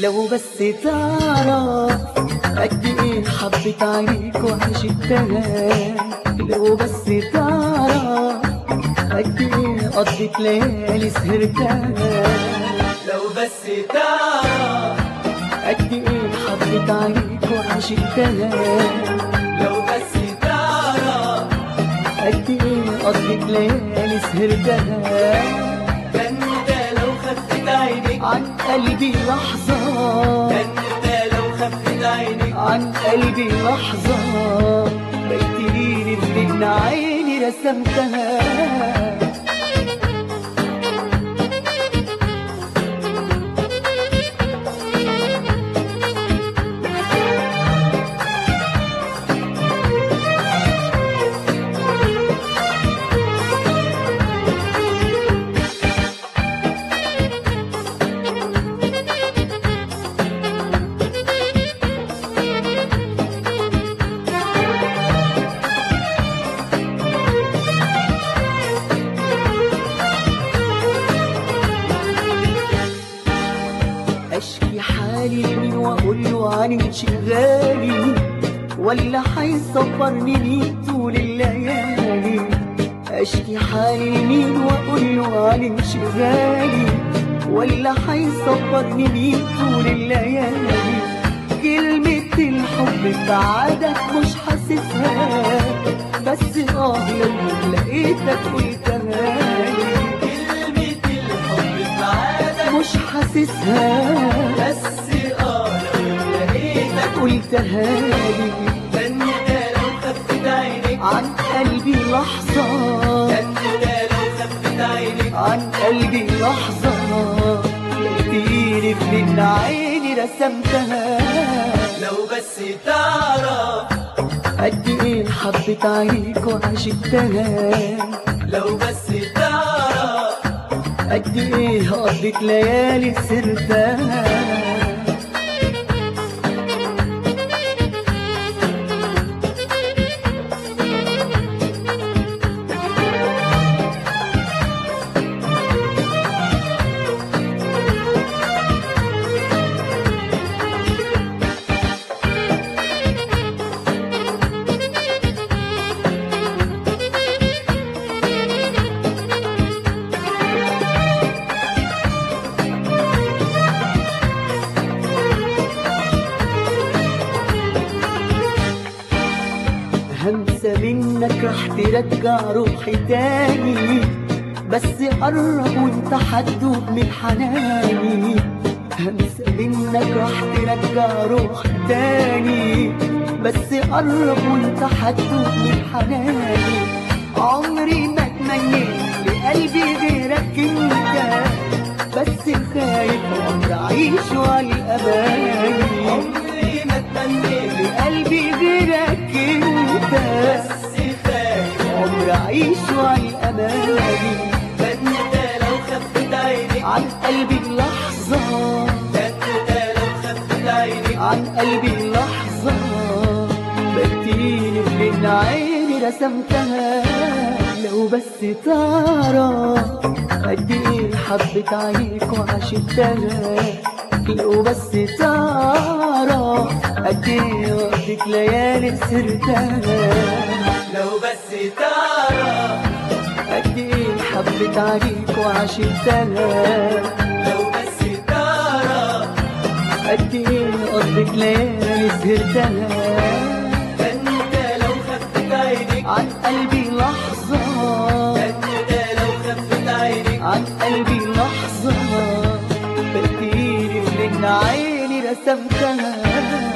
لو بس تعرف قد ايه حبيت عليك وعشقتها لو بس تعرف قد ايه قضيت ليالي سهرتها لو بس تعرف قد ايه حبيت عليك وعشقتها لو بس تعرف قد ايه قضيت ليالي سهرتها ده انت لو خفت عينيك عن قلبي لحظة ده انت لو خفت عينيك عن قلبي لحظة بيتليني في عيني رسمتها اشكي حالي لمين واقول له عن انشغالي ولا حيصبرني مين طول الليالي اشكي حالي لمين واقول له عن انشغالي ولا حيصبرني مين طول الليالي كلمة الحب بعدك مش حاسسها بس اه لو لقيتك قلتها لي كلمة الحب بعدك مش حاسسها بس اه لو لقيتك قلتها لي ده انت لو خفت عينيك عن قلبي لحظة ده انت لو خفت عينيك عن قلبي لحظة لقيتيني في من عيني رسمتها لو بس تعرف قد ايه حبيت عليك وعشقتها لو بس تعرف قد ايه قضيت ليالي سرتها همسة منك رح ترجع روحي تاني بس قرب وانت حدوب من حناني همسة منك رح ترجع روحي تاني بس قرب وانت حدوب من حناني عمري ما تمنيت لقلبي غيرك انت بس خايف عمري اعيش على الاماني عمري ما اتمنيت لقلبي غيرك انت بس خايف عمري اعيش على الاماني ده انت لو خفت عينيك عن قلبي لحظة ده انت لو خفت عينيك عن قلبي لحظة بكتيني من عيني رسمتها لو بس تعرف قد ايه حبيت عليك وعشقتها لو بس تعرف قد ايه وقتك ليالي سرتها لو بس تعرف قد ايه حبيت عليك وعشقتها لو بس تعرف قد ايه قضيت ليالي سهرتها ده انت لو خفت عينيك عن قلبي لحظة ده انت لو خفت عينيك عن قلبي لحظة بكتير من عيني رسمتها